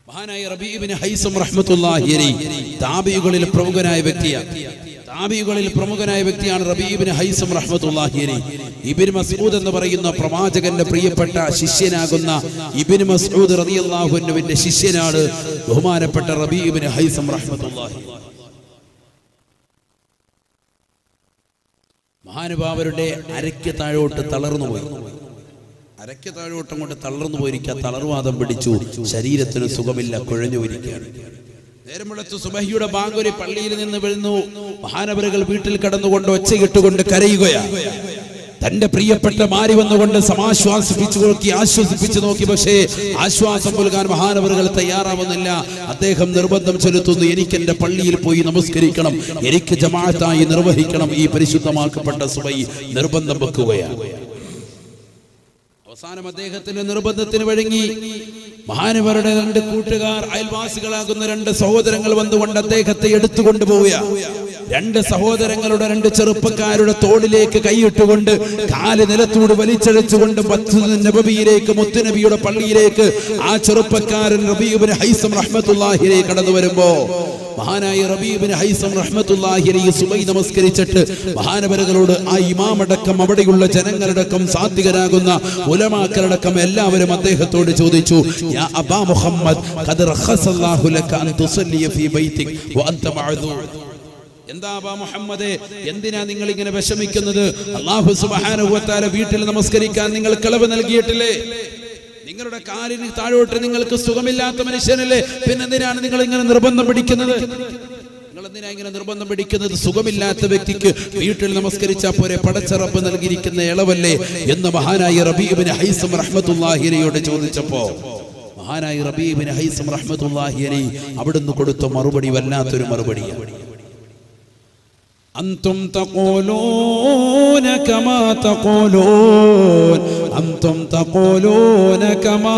മഹാനായ റബീബിന് ഹൈസം റഹ്മത്തുള്ളാഹി അലൈഹി താബികളിൽ പ്രമുഖനായ വ്യക്തിയാണ് താബികളിൽ പ്രമുഖനായ വ്യക്തിയാണ് റബീബിന് ഹൈസം റഹ്മത്തുള്ളാഹി അലൈഹി ഇബിൻ മസ്ഊദ് എന്ന് പറയുന്ന പ്രവാചകന്റെ പ്രിയപ്പെട്ട ശിഷ്യനാകുന്ന ഇബിൻ മസ്ഊദ് റളിയല്ലാഹു അൻഹുവിന്റെ ശിഷ്യനാണ് ബഹുമാനപ്പെട്ട റബീബിന് ഹൈസം റഹ്മത്തുള്ളാഹി മഹാനുഭാവരുടെ അരയ്ക്ക് താഴോട്ട് തളർന്നു പോയി അരയ്ക്ക് താഴോട്ട് അങ്ങോട്ട് തളർന്നു പോയിരിക്കുക തളർവാദം പിടിച്ചു ശരീരത്തിന് സുഖമില്ല കുഴഞ്ഞു പോയിരിക്കുകയാണ് നേരം വെളുത്ത് സുബഹിയുടെ ബാങ്കുരി പള്ളിയിൽ നിന്ന് വീഴുന്നു മഹാനവരുകൾ വീട്ടിൽ കടന്നുകൊണ്ട് ഒച്ചയിട്ടുകൊണ്ട് കരയുകയാണ് തന്റെ പ്രിയപ്പെട്ട മാരി വന്നുകൊണ്ട് സമാശ്വാസിപ്പിച്ചു നോക്കി ആശ്വസിപ്പിച്ചു നോക്കി പക്ഷേ ആശ്വാസം നൽകാൻ മഹാനവറുകൾ തയ്യാറാവുന്നില്ല അദ്ദേഹം നിർബന്ധം ചെലുത്തുന്നു എനിക്ക് എന്റെ പള്ളിയിൽ പോയി നമസ്കരിക്കണം എനിക്ക് ജമാഅത്തായി നിർവഹിക്കണം ഈ പരിശുദ്ധമാക്കപ്പെട്ട സുബൈ നിർബന്ധം വെക്കുകയാണ് അവസാനം അദ്ദേഹത്തിന്റെ നിർബന്ധത്തിന് വഴങ്ങി മഹാനവരുടെ രണ്ട് കൂട്ടുകാർ അയൽവാസികളാകുന്ന രണ്ട് സഹോദരങ്ങൾ വന്നുകൊണ്ട് അദ്ദേഹത്തെ എടുത്തുകൊണ്ട് പോവുക രണ്ട് സഹോദരങ്ങളുടെ രണ്ട് ചെറുപ്പക്കാരുടെ തോളിലേക്ക് കൈയിട്ടുകൊണ്ട് കാല് നിലത്തൂട് വലിച്ചഴിച്ചുകൊണ്ട് മസ്ജിദ് നബവിയിലേക്ക് മുത്തുനബിയുടെ പള്ളിയിലേക്ക് ആ ചെറുപ്പക്കാരൻ റബീബിന് ഹൈസം റഹ്മത്തുല്ലാഹിലേക്ക് കടന്നു വരുമ്പോ മഹാനായ റബീബിന് ഹൈസം റഹ്മത്തുല്ലാഹിരി സുബൈ നമസ്കരിച്ചിട്ട് മഹാനവരകളോട് ആ ഇമാമടക്കം അവിടെയുള്ള ജനങ്ങളടക്കം സാത്വികരാകുന്ന ഉലമാക്കളടക്കം എല്ലാവരും അദ്ദേഹത്തോട് ചോദിച്ചു യാ അബാ മുഹമ്മദ് ഖദ് റഖസല്ലാഹു ലക അൻ തുസല്ലിയ ഫീ ബൈതിക് വഅൻത മഅദൂർ എന്താ അബാ മുഹമ്മദേ എന്തിനാ നിങ്ങൾ ഇങ്ങനെ വിഷമിക്കുന്നത് അല്ലാഹു സുബ്ഹാനഹു വ തആല വീട്ടിൽ നമസ്കരിക്കാൻ നിങ്ങൾ കളവ് നൽകിയിട്ടില്ലേ നിങ്ങളുടെ കാലിന് താഴോട്ട് നിങ്ങൾക്ക് സുഖമില്ലാത്ത മനുഷ്യനല്ലേ പിന്നെന്തിനാണ് നിങ്ങൾ ഇങ്ങനെ നിർബന്ധം പിടിക്കുന്നത് നിങ്ങൾ എന്തിനാ ഇങ്ങനെ നിർബന്ധം പിടിക്കുന്നത് സുഖമില്ലാത്ത വ്യക്തിക്ക് വീട്ടിൽ നമസ്കരിച്ചാൽ പോരെ പടച്ചറപ്പ് നൽകിയിരിക്കുന്ന ഇളവല്ലേ എന്ന് മഹാനായ റബീബിന് ഹൈസം റഹ്മത്തുല്ലാഹിരയോട് ചോദിച്ചപ്പോ മഹാനായ റബീബിന് ഹൈസം റഹ്മത്തുല്ലാഹിരി അവിടുന്ന് കൊടുത്ത മറുപടി വല്ലാത്തൊരു മറുപടിയാണ് أنتم تقولون كما تقولون أنتم تقولون كما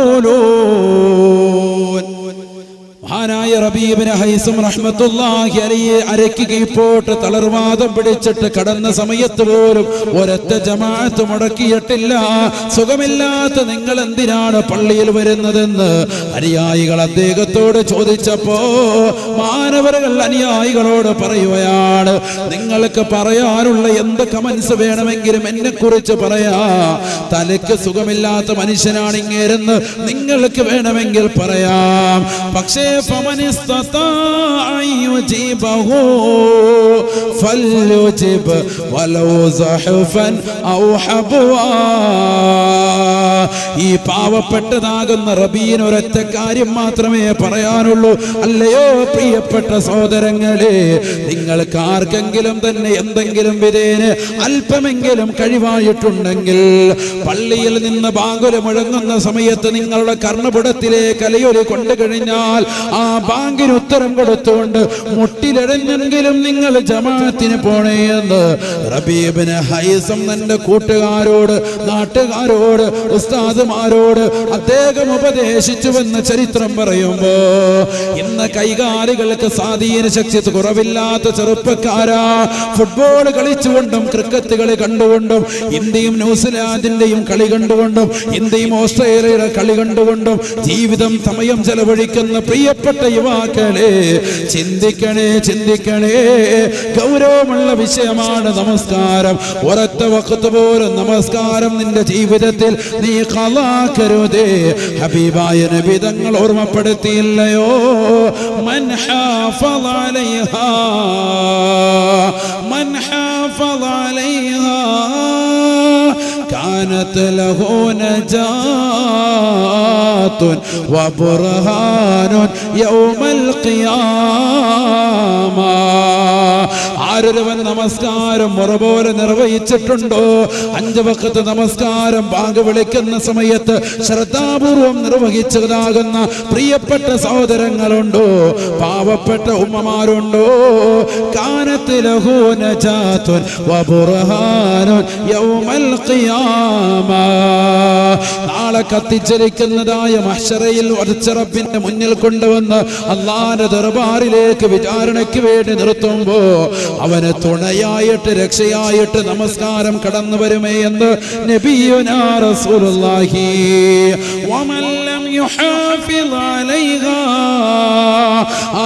تقولون മഹാനായ റബീബിന് ഹൈസും റഹ്മത്തുള്ളാഹി അലൈഹി അരയ്ക്ക് കീപ്പോട്ട് തളർവാദം പിടിച്ചിട്ട് കടന്ന സമയത്ത് പോലും ഒരൊറ്റ ജമാഅത്ത് മുടക്കിയിട്ടില്ല സുഖമില്ലാത്ത നിങ്ങൾ എന്തിനാണ് പള്ളിയിൽ വരുന്നതെന്ന് അനുയായികൾ അദ്ദേഹത്തോട് ചോദിച്ചപ്പോ മാനവர்கள் അനുയായികളോട് പറയുകയാണ് നിങ്ങൾക്ക് പറയാനുള്ള എന്ത് കമൻസ് വേണമെങ്കിലും എന്നെ കുറിച്ച് പറയാ തലയ്ക്ക് സുഖമില്ലാത്ത മനുഷ്യനാണ് ഇങ്ങേരെന്ന് നിങ്ങൾക്ക് വേണമെങ്കിൽ പറയാം പക്ഷേ فمن استطاع أن يجيبه فليجب ولو زحفا أو حبوا ഈ പാവപ്പെട്ടതാകുന്ന റബീൻ ഒരൊറ്റ കാര്യം മാത്രമേ പറയാനുള്ളൂ അല്ലയോ പ്രിയപ്പെട്ട സഹോദരങ്ങളെ നിങ്ങൾക്ക് ആർക്കെങ്കിലും തന്നെ എന്തെങ്കിലും വിധേന് അല്പമെങ്കിലും കഴിവായിട്ടുണ്ടെങ്കിൽ പള്ളിയിൽ നിന്ന് ബാങ്കുല് മുഴങ്ങുന്ന സമയത്ത് നിങ്ങളുടെ കർണപുടത്തിലേക്ക് അലയൊലി കൊണ്ടു കഴിഞ്ഞാൽ ആ ബാങ്കിന് ഉത്തരം കൊടുത്തുകൊണ്ട് മുട്ടിലഴഞ്ഞെങ്കിലും നിങ്ങൾ ജമാഅത്തിന് പോണേ എന്ന് റബീബിന് ഹൈസം തന്റെ കൂട്ടുകാരോട് നാട്ടുകാരോട് ഉസ്താദുമാരോട് അദ്ദേഹം ഉപദേശിച്ചുവെന്ന് ചരിത്രം പറയുമ്പോ ഇന്ന് കൈകാലികൾക്ക് സ്വാധീന ശക്തി കുറവില്ലാത്ത ചെറുപ്പക്കാരാ ഫുട്ബോൾ കളിച്ചുകൊണ്ടും ക്രിക്കറ്റ് കളി കണ്ടുകൊണ്ടും ഇന്ത്യയും ന്യൂസിലാൻഡിന്റെയും കളി കണ്ടുകൊണ്ടും ഇന്ത്യയും ഓസ്ട്രേലിയയുടെ കളി കണ്ടുകൊണ്ടും ജീവിതം സമയം ചെലവഴിക്കുന്ന പ്രിയപ്പെട്ട യുവാക്കളെ ചിന്തിക്കണേ ചിന്തിക്കണേ ഗൗരവമുള്ള വിഷയമാണ് നമസ്കാരം ഒരൊറ്റ വക്കത്ത് പോലും നമസ്കാരം നിന്റെ ജീവിതത്തിൽ നീ കലാക്കരുതേ ഹബീബായ നബി തങ്ങൾ ഓർമ്മപ്പെടുത്തിയില്ലയോ മൻ ഹാഫള അലൈഹാ മൻ ഹാഫള അലൈഹാ كانت له نجاة وبرهان يوم القيامة ആരൊരുവൻ നമസ്കാരം മുറ പോലെ നിർവഹിച്ചിട്ടുണ്ടോ അഞ്ച് വക്കത്ത് നമസ്കാരം ബാങ്ക് വിളിക്കുന്ന സമയത്ത് ശ്രദ്ധാപൂർവം നിർവഹിച്ചതാകുന്ന പ്രിയപ്പെട്ട സഹോദരങ്ങളുണ്ടോ പാവപ്പെട്ട ഉമ്മമാരുണ്ടോ കാനത്തിലഹൂനജാത്തുൻ വബുർഹാനുൻ യൗമൽ ഖിയാമ നാളെ കത്തിച്ചരിക്കുന്നതായ മഹ്ശറയിൽ വടച്ചറപ്പിന്റെ മുന്നിൽ കൊണ്ടുവന്ന് അള്ളാന്റെ ദർബാറിലേക്ക് വിചാരണയ്ക്ക് വേണ്ടി നിർത്തുമ്പോ അവന് തുണയായിട്ട് രക്ഷയായിട്ട് നമസ്കാരം കടന്നു വരുമേ എന്ന് നബിയുനാ റസൂലുള്ളാഹി വമൻ ലം യുഹാഫിള് അലൈഹ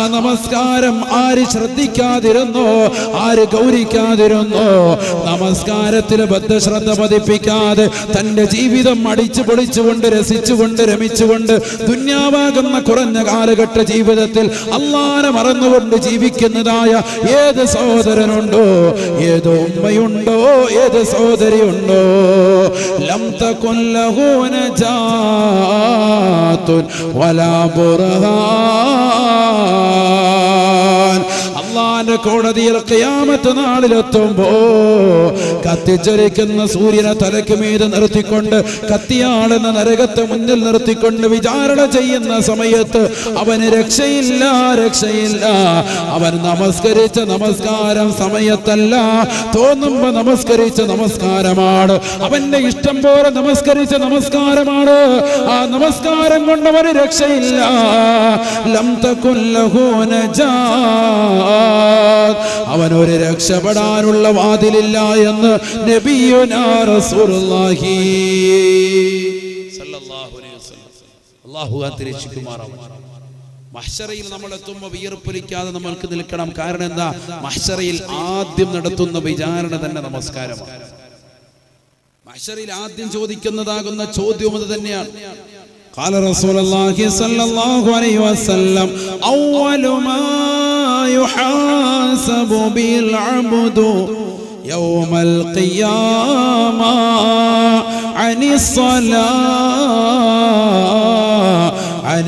നമസ്കാരം ആര് ശ്രദ്ധിക്കാതിരുന്നോ ആര് ഗൗരിക്കാതിരുന്നോ നമസ്കാരത്തിൽ ബദ്ധശ്രദ്ധ പതിപ്പിക്കാതെ തന്റെ ജീവിതം അടിച്ചു പൊളിച്ചുകൊണ്ട് രസിച്ചുകൊണ്ട് രമിച്ചുകൊണ്ട് ദുന്യാവാകുന്ന കുറഞ്ഞ കാലഘട്ട ജീവിതത്തിൽ അള്ളാനെ മറന്നുകൊണ്ട് ജീവിക്കുന്നതായ ഏത് സഹോദരനുണ്ടോ ഏത് ഉമ്മയുണ്ടോ ഏത് സഹോദരിയുണ്ടോ ലം തകുൻ ലഹു നജാത്തുൻ വലാ ബുർഹാൻ അള്ളാന്റെ കോടതിയിൽ ഖിയാമത്ത് നാളിലെത്തുമ്പോ കത്തിച്ചൊരിക്കുന്ന സൂര്യനെ തലയ്ക്ക് മീത് നിർത്തിക്കൊണ്ട് കത്തിയാളുന്ന നരകത്തെ മുന്നിൽ നിർത്തിക്കൊണ്ട് വിചാരണ ചെയ്യുന്ന സമയത്ത് അവന് രക്ഷയില്ല രക്ഷയില്ല അവൻ നമസ്കരിച്ച നമസ്കാരം സമയത്തല്ല തോന്നുമ്പോ നമസ്കരിച്ച നമസ്കാരമാണ് അവന്റെ ഇഷ്ടം പോലെ നമസ്കരിച്ച നമസ്കാരമാണ് ആ നമസ്കാരം കൊണ്ട് അവന് രക്ഷയില്ല ലം തകുൻ ലഹു നജാത്ത് അവനൊരു രക്ഷപ്പെടാനുള്ള വാതിലില്ല എന്ന് നബിയുനാ റസൂലുള്ളാഹി സല്ലല്ലാഹു അലൈഹി വസല്ലം അല്ലാഹു കാത്തിരക്ഷിക്കുമാറാവട്ടെ മഹ്ശറയിൽ നമ്മൾ എത്തുമ്പോൾ വിയർപ്പൊലിക്കാതെ നമ്മൾക്ക് നിൽക്കണം കാരണം എന്താ മഹ്ശറയിൽ ആദ്യം നടത്തുന്ന വിചാരണ തന്നെ നമസ്കാരമാണ് മഹ്ശറയിൽ ആദ്യം ചോദിക്കുന്നതാകുന്ന ചോദ്യവും അത് തന്നെയാണ് قال رسول الله صلى الله عليه وسلم أول ما يحاسب به العبد يوم القيامة عن الصلاة عن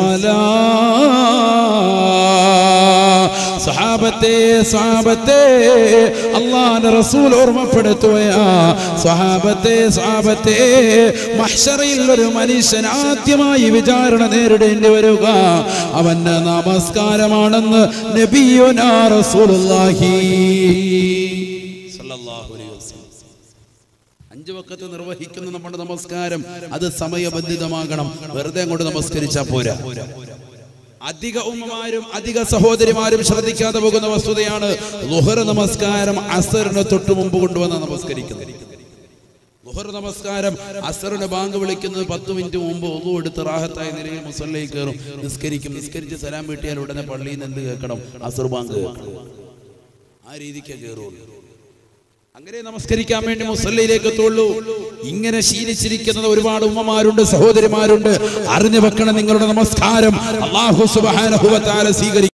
الصلاة സഹാബത്തെ സഹാബത്തെ അള്ളാന്റെ റസൂൽ ഓർമ്മപ്പെടുത്തുകയാ സഹാബത്തെ സഹാബത്തെ മഹ്ശറയിൽ ഒരു മനുഷ്യൻ ആദ്യമായി വിചാരണ നേരിടേണ്ടി വരിക അവന്റെ നമസ്കാരമാണെന്ന് നബിയുനാ റസൂലുള്ളാഹി സല്ലല്ലാഹു അലൈഹി വസല്ലം അഞ്ചു വക്കത്ത് നിർവഹിക്കുന്ന നമ്മുടെ നമസ്കാരം അത് സമയബന്ധിതമാകണം വെറുതെ അങ്ങോട്ട് നമസ്കരിച്ചാൽ പോരാ അധിക ഉമ്മമാരും അധിക സഹോദരിമാരും ശ്രദ്ധിക്കാതെ പോകുന്ന വസ്തുതയാണ് ലുഹർ നമസ്കാരം അസറിന് തൊട്ട് മുമ്പ് കൊണ്ടുവന്ന് നമസ്കരിക്കുന്നത് ലുഹർ നമസ്കാരം അസറിന് ബാങ്ക് വിളിക്കുന്നത് പത്ത് മിനിറ്റ് മുമ്പ് ഒന്നു എടുത്ത് റാഹത്തായ നിലയിൽ മുസല്ലയിൽ കയറും നിസ്കരിക്കും നിസ്കരിച്ച് സലാം വീട്ടിയാൽ ഉടനെ പള്ളിയിൽ നിന്ന് എന്ത് കേൾക്കണം അസർ ബാങ്ക് കേൾക്കണം ആ രീതിക്ക് കയറുള്ളൂ അങ്ങനെ നമസ്കരിക്കാൻ വേണ്ടി മുസല്ലയിലേക്ക് എത്തുള്ളൂ ഇങ്ങനെ ശീലിച്ചിരിക്കുന്നത് ഒരുപാട് ഉമ്മമാരുണ്ട് സഹോദരിമാരുണ്ട് അറിഞ്ഞു വെക്കണം നിങ്ങളുടെ നമസ്കാരം അള്ളാഹു സുബാനഹുവത്താല സ്വീകരിക്കും